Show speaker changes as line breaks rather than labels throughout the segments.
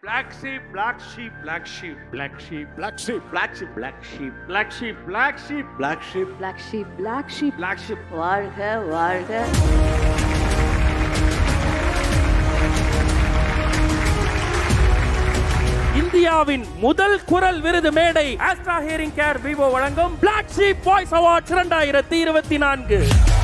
Black sheep, black sheep, black sheep, black sheep,
black sheep
black sheep, black sheep, black sheep, black sheep,
black sheep
black sheep black sheep
black sheep.
வாழ்க வாழ்க
இந்தியாவின் முதல் குரல் விருது மேடை Astra hearing care Vivo வழங்கும் black sheep voice awards இரண்டாயிரத்தி இருபத்தி நான்கு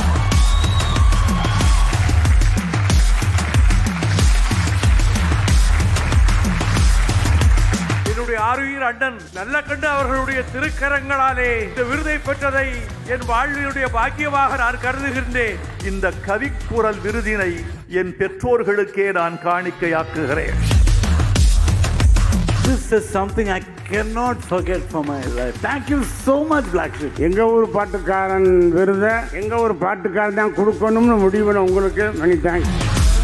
என்னுடைய ஆறுயிர் அண்ணன் நல்ல கண்டு அவர்களுடைய திருக்கரங்களாலே இந்த விருதை பெற்றதை என் வாழ்வினுடைய பாக்கியமாக நான் கருதுகின்றேன்
இந்த கவிக்குரல் விருதினை என் பெற்றோர்களுக்கே நான் காணிக்கையாக்குகிறேன்
This is something I cannot forget for my life. Thank you so much, Black Sheep.
எங்க ஊர் பாட்டுக்காரன் விருதை எங்க ஊர் பாட்டுக்காரன் தான் கொடுக்கணும்னு முடிவு உங்களுக்கு மணி தேங்க்ஸ்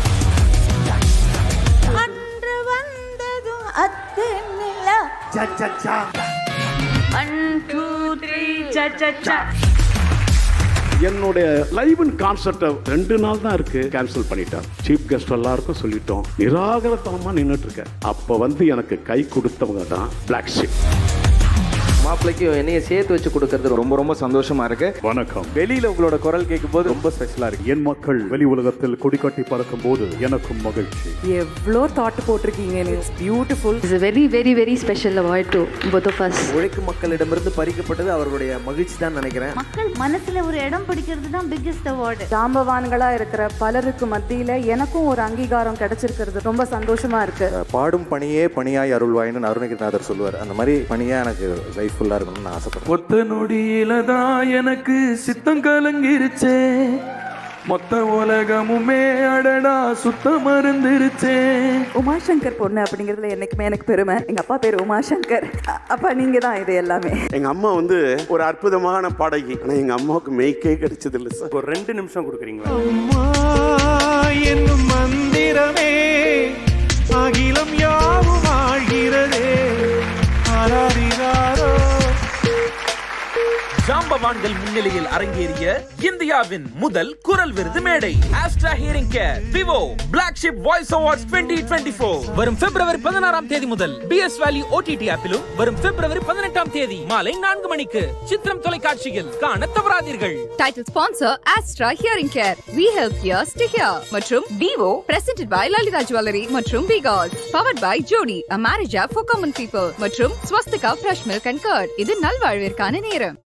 அன்று வந்ததும் அத்து நிலா
Cha cha cha.
One two three சச்சா
என்னுடைய லைவ் கான்சர்ட்டை ரெண்டு நாள் தான் இருக்கு கேன்சல் பண்ணிட்டார் சீஃப் கெஸ்ட் எல்லாருக்கும் சொல்லிட்டோம் நிராகரத்தனமா நின்றுட்டு இருக்கேன் அப்ப வந்து எனக்கு கை கொடுத்தவங்க தான் பிளாக் ஷிப்
மாப்பிள்ளைக்கு என்னைய சேர்த்து வச்சு கொடுக்கறது ரொம்ப ரொம்ப சந்தோஷமா இருக்கு
வணக்கம்
வெளியில உங்களோட குரல் கேட்கும்போது ரொம்ப ஸ்பெஷலா இருக்கு
என் மக்கள் வெளி உலகத்தில் கொடிக்கட்டி பறக்கும் போது எனக்கும் மகிழ்ச்சி
எவ்வளோ தாட்டு போட்டிருக்கீங்க it's beautiful
it's a very very very special award to both of us
உழைக்கும் மக்களிடமிருந்து பறிக்கப்பட்டது அவர்களுடைய மகிழ்ச்சி தான் நினைக்கிறேன்
மக்கள் மனசுல ஒரு இடம் பிடிக்கிறது தான் பிக்கெஸ்ட் அவார்டு
ஜாம்பவான்களா இருக்கிற பலருக்கு மத்தியில எனக்கும் ஒரு அங்கீகாரம் கிடைச்சிருக்கிறது ரொம்ப சந்தோஷமா இருக்கு
பாடும் பணியே பணியாய் அருள்வாயின்னு அருணகிரிநாதர் சொல்லுவார் அந்த மாதிரி பணியா எனக்கு லைஃப் ஃபுல்லாக இருக்கணும்னு நான் ஆசைப்படுறேன்
ஒத்த நொடியில தான் எனக்கு சித்தம் கலங்கிருச்சே மொத்த உலகமுமே அடடா சுத்தம் மருந்துருச்சே
உமாசங்கர் பொண்ணு அப்படிங்கிறதுல என்னைக்குமே எனக்கு பெருமை எங்க அப்பா பேர் உமாசங்கர் அ- அப்பா நீங்க தான் இது எல்லாமே
எங்க அம்மா வந்து ஒரு அற்புதமான பாடகி ஆனா எங்க அம்மாவுக்கு மெய்க்கே கிடைச்சது இல்லை சார்
ஒரு ரெண்டு நிமிஷம் கொடுக்குறீங்களா
என்னும் மந்திரமே அகிலம் யாவும் ஆழ்கிறதே ஆராதிகாரோ
ஜாம்பவான்கள் முன்னிலையில் அரங்கேறிய இந்தியாவின் முதல் குரல் விருது மேடை Astra hearing care Vivo black sheep voice awards 2024 வரும் பிப்ரவரி பதினாறாம் தேதி முதல் பிஎஸ் வேலி ஓடிடி ஆப்பிலும் வரும் பிப்ரவரி பதினெட்டாம் தேதி மாலை நான்கு மணிக்கு சித்திரம் தொலைக்காட்சியில் காண தவறாதீர்கள்
title sponsor Astra hearing care we help ears to hear மற்றும் Vivo presented by Lalitha jewellery மற்றும் பிகாஸ் powered by Jodi a marriage app for common people மற்றும் Swasthika fresh milk and curd இது நல்வாழ்விற்கான நேரம்